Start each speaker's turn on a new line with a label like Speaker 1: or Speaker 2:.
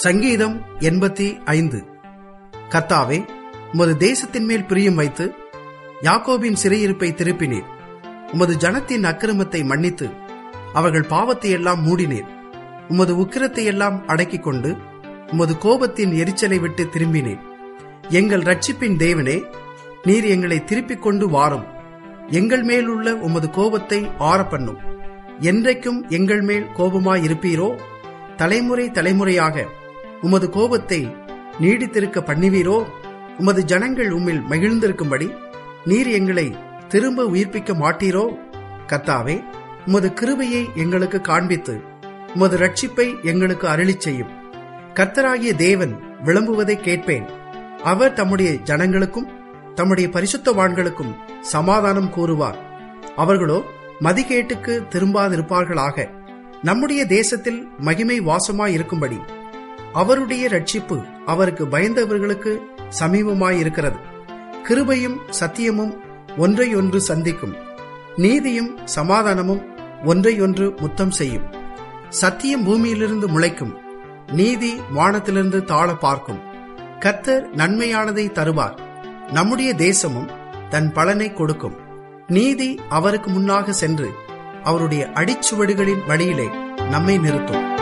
Speaker 1: சங்கீதம் எண்பத்தி ஐந்து கத்தாவே உமது தேசத்தின் மேல் பிரியம் வைத்து யாக்கோபின் சிறையிருப்பை திருப்பினீர் உமது ஜனத்தின் அக்கிரமத்தை மன்னித்து அவர்கள் பாவத்தை எல்லாம் மூடினீர் உமது உக்கிரத்தை எல்லாம் அடக்கிக் கொண்டு உமது கோபத்தின் எரிச்சலை விட்டு திரும்பினீர் எங்கள் ரட்சிப்பின் தேவனே நீர் எங்களை திருப்பிக் கொண்டு வாரும் எங்கள் மேலுள்ள உமது கோபத்தை ஆறப்பண்ணும் என்றைக்கும் எங்கள் மேல் கோபமாயிருப்பீரோ தலைமுறை தலைமுறையாக உமது கோபத்தை நீடித்திருக்க பண்ணுவீரோ உமது ஜனங்கள் உம்மில் மகிழ்ந்திருக்கும்படி நீர் எங்களை திரும்ப உயிர்ப்பிக்க மாட்டீரோ கத்தாவே உமது கிருபையை எங்களுக்கு காண்பித்து உமது ரட்சிப்பை எங்களுக்கு அருளிச் செய்யும் கர்த்தராகிய தேவன் விளம்புவதை கேட்பேன் அவர் தம்முடைய ஜனங்களுக்கும் தம்முடைய பரிசுத்தவான்களுக்கும் சமாதானம் கூறுவார் அவர்களோ மதிகேட்டுக்கு திரும்பாதிருப்பார்களாக நம்முடைய தேசத்தில் மகிமை வாசமாயிருக்கும்படி அவருடைய ரட்சிப்பு அவருக்கு பயந்தவர்களுக்கு சமீபமாயிருக்கிறது கிருபையும் சத்தியமும் ஒன்றையொன்று சந்திக்கும் நீதியும் சமாதானமும் ஒன்றையொன்று முத்தம் செய்யும் சத்தியம் பூமியிலிருந்து முளைக்கும் நீதி வானத்திலிருந்து தாழ பார்க்கும் கர்த்தர் நன்மையானதை தருவார் நம்முடைய தேசமும் தன் பலனை கொடுக்கும் நீதி அவருக்கு முன்னாக சென்று அவருடைய அடிச்சுவடுகளின் வழியிலே நம்மை நிறுத்தும்